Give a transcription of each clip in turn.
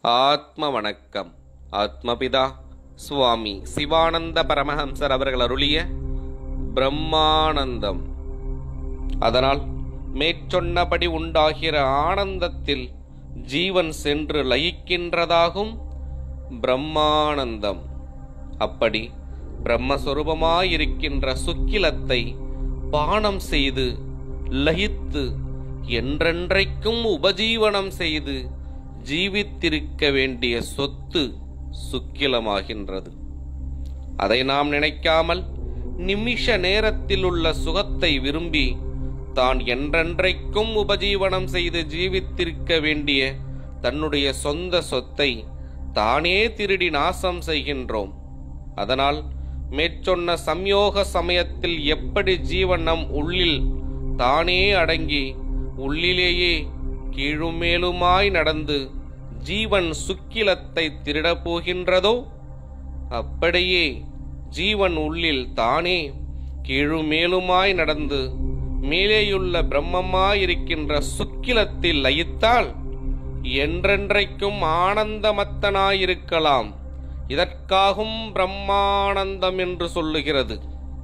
ஆத்ம வணக்கம் ஆத்மபிதா சுவாமி சிவானந்த பரமஹம்சர் அவர்கள் அருளிய பிரம்மானந்தம் அதனால் மேற்சொன்னபடி உண்டாகிற ஆனந்தத்தில் ஜீவன் சென்று லயிக்கின்றதாகும் பிரம்மானந்தம் அப்படி பிரம்மஸ்வரூபமாயிருக்கின்ற சுக்கிலத்தை பானம் செய்து லயித்து என்றென்றைக்கும் உபஜீவனம் செய்து ஜீவித்திருக்க வேண்டிய சொத்து சுக்கிலமாகின்றது அதை நாம் நினைக்காமல் நிமிஷ நேரத்தில் உள்ள சுகத்தை விரும்பி தான் என்றென்றைக்கும் உபஜீவனம் செய்து ஜீவித்திருக்க வேண்டிய தன்னுடைய சொந்த சொத்தை தானே திருடி நாசம் செய்கின்றோம் அதனால் மேற்சொன்ன சம்யோக சமயத்தில் எப்படி ஜீவன் நம் உள்ளில் தானே அடங்கி உள்ளிலேயே கீழும் மேலுமாய் நடந்து ஜீவன் சுக்கிலத்தை திருடப் போகின்றதோ அப்படியே ஜீவன் உள்ளில் தானே கீழும் மேலுமாய் நடந்து மேலேயுள்ள பிரம்மமாயிருக்கின்ற சுக்கிலத்தில் லயித்தால் என்றென்றைக்கும் ஆனந்தமத்தனாயிருக்கலாம் இதற்காகும் பிரம்மானந்தம் என்று சொல்லுகிறது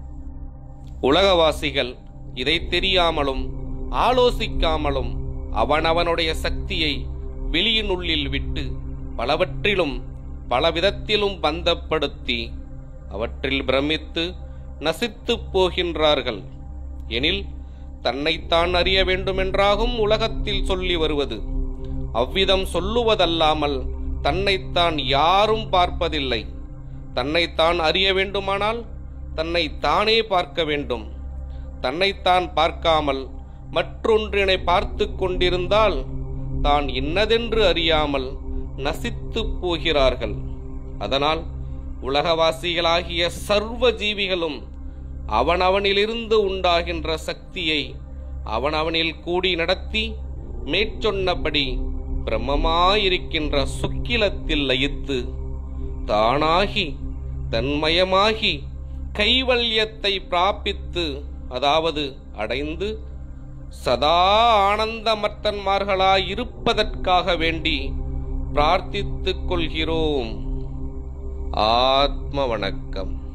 உலகவாசிகள் இதை தெரியாமலும் ஆலோசிக்காமலும் அவனவனுடைய சக்தியை வெளியினுள்ளில் விட்டு பலவற்றிலும் பலவிதத்திலும் பந்தப்படுத்தி அவற்றில் பிரமித்து நசித்துப் போகின்றார்கள் எனில் தன்னைத்தான் அறிய வேண்டுமென்றாகும் உலகத்தில் சொல்லி வருவது அவ்விதம் சொல்லுவதல்லாமல் தன்னைத்தான் யாரும் பார்ப்பதில்லை தன்னைத்தான் அறிய வேண்டுமானால் தன்னை தானே பார்க்க வேண்டும் தன்னைத்தான் பார்க்காமல் மற்றொன்றினை பார்த்து கொண்டிருந்தால் தான் இன்னதென்று அறியாமல் நசித்துப் போகிறார்கள் அதனால் உலகவாசிகளாகிய சர்வ ஜீவிகளும் அவனவனிலிருந்து உண்டாகின்ற சக்தியை அவனவனில் கூடி நடத்தி மேற்சொன்னபடி பிரம்மமாயிருக்கின்ற சுக்கிலத்தில் லயித்து தானாகி தன்மயமாகி கைவல்யத்தை பிராபித்து அதாவது அடைந்து சதா ஆனந்தமர்த்தன்மார்களாய் இருப்பதற்காக வேண்டி பிரார்த்தித்துக் கொள்கிறோம் ஆத்ம வணக்கம்